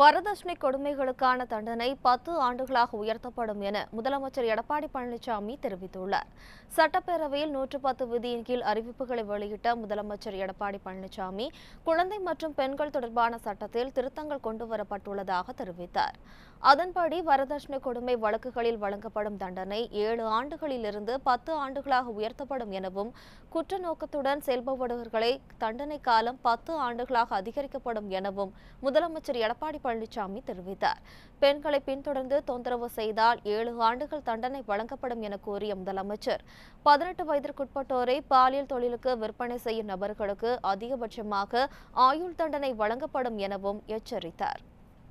வரதட்சணை கொடுமைகளுக்கான தண்டனை பத்து ஆண்டுகளாக உயர்த்தப்படும் என முதலமைச்சர் எடப்பாடி பழனிசாமி தெரிவித்துள்ளார் சட்டப்பேரவையில் நூற்று பத்து விதியின் கீழ் அறிவிப்புகளை வெளியிட்ட முதலமைச்சர் எடப்பாடி பழனிசாமி குழந்தை மற்றும் பெண்கள் தொடர்பான சட்டத்தில் திருத்தங்கள் கொண்டுவரப்பட்டுள்ளதாக தெரிவித்தார் அதன்படி வரதட்சணை கொடுமை வழக்குகளில் வழங்கப்படும் தண்டனை ஏழு ஆண்டுகளிலிருந்து பத்து ஆண்டுகளாக உயர்த்தப்படும் எனவும் குற்ற நோக்கத்துடன் செயல்படுபவர்களை தண்டனை காலம் பத்து ஆண்டுகளாக அதிகரிக்கப்படும் எனவும் முதலமைச்சர் எடப்பாடி பழனிசாமி தெரிவித்தார் பெண்களை பின்தொடர்ந்து தொந்தரவு செய்தால் ஏழு ஆண்டுகள் தண்டனை வழங்கப்படும் என கூறிய முதலமைச்சர் பதினெட்டு வயதிற்குட்பட்டோரை பாலியல் தொழிலுக்கு விற்பனை செய்யும் நபர்களுக்கு அதிகபட்சமாக ஆயுள் தண்டனை வழங்கப்படும் எனவும் எச்சரித்தார்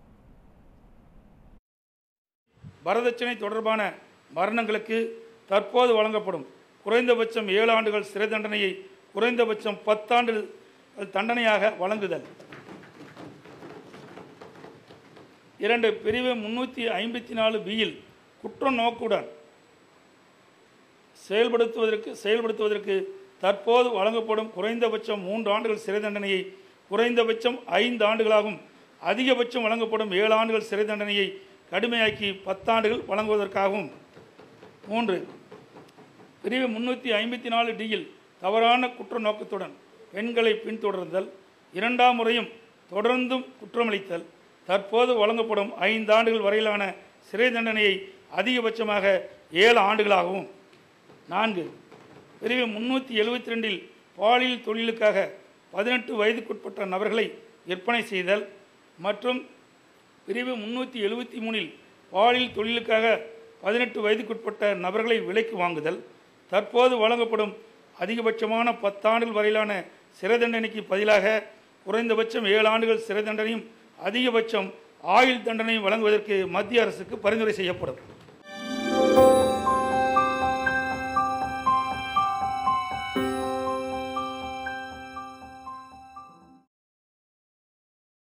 வரதட்சணை தொடர்பான மரணங்களுக்கு தற்போது வழங்கப்படும் குறைந்தபட்சம் ஏழு ஆண்டுகள் சிறை தண்டனையை குறைந்தபட்சம் பத்தாண்டு தண்டனையாக வழங்குதல் இரண்டு பிரிவு முன்னூற்றி ஐம்பத்தி நாலு பியில் குற்ற நோக்குடன் செயல்படுத்துவதற்கு செயல்படுத்துவதற்கு தற்போது வழங்கப்படும் குறைந்தபட்சம் மூன்று ஆண்டுகள் சிறை தண்டனையை குறைந்தபட்சம் ஐந்து ஆண்டுகளாகும் அதிகபட்சம் வழங்கப்படும் ஏழு ஆண்டுகள் சிறை தண்டனையை கடுமையாக்கி பத்தாண்டுகள் வழங்குவதற்காகவும் மூன்று பிரிவு முன்னூற்றி ஐம்பத்தி நாலு டியில் தவறான குற்ற நோக்கத்துடன் பெண்களை பின்தொடர்தல் இரண்டாம் முறையும் தொடர்ந்தும் குற்றமளித்தல் தற்போது வழங்கப்படும் ஐந்து ஆண்டுகள் வரையிலான சிறை தண்டனையை அதிகபட்சமாக ஏழு ஆண்டுகளாகவும் நான்கு பிரிவு முன்னூற்றி எழுபத்தி ரெண்டில் பாலியல் தொழிலுக்காக பதினெட்டு வயதுக்குட்பட்ட நபர்களை விற்பனை செய்தல் மற்றும் பிரிவு முன்னூற்றி எழுபத்தி மூணில் பாலியல் தொழிலுக்காக பதினெட்டு வயதுக்குட்பட்ட நபர்களை விலைக்கு வாங்குதல் தற்போது வழங்கப்படும் அதிகபட்சமான பத்தாண்டுகள் வரையிலான சிறை தண்டனைக்கு பதிலாக குறைந்தபட்சம் ஏழு ஆண்டுகள் சிறை தண்டனையும் அதிகபட்சம் ஆயுள் தண்டனையும் வழங்குவதற்கு மத்திய அரசுக்கு பரிந்துரை செய்யப்படும்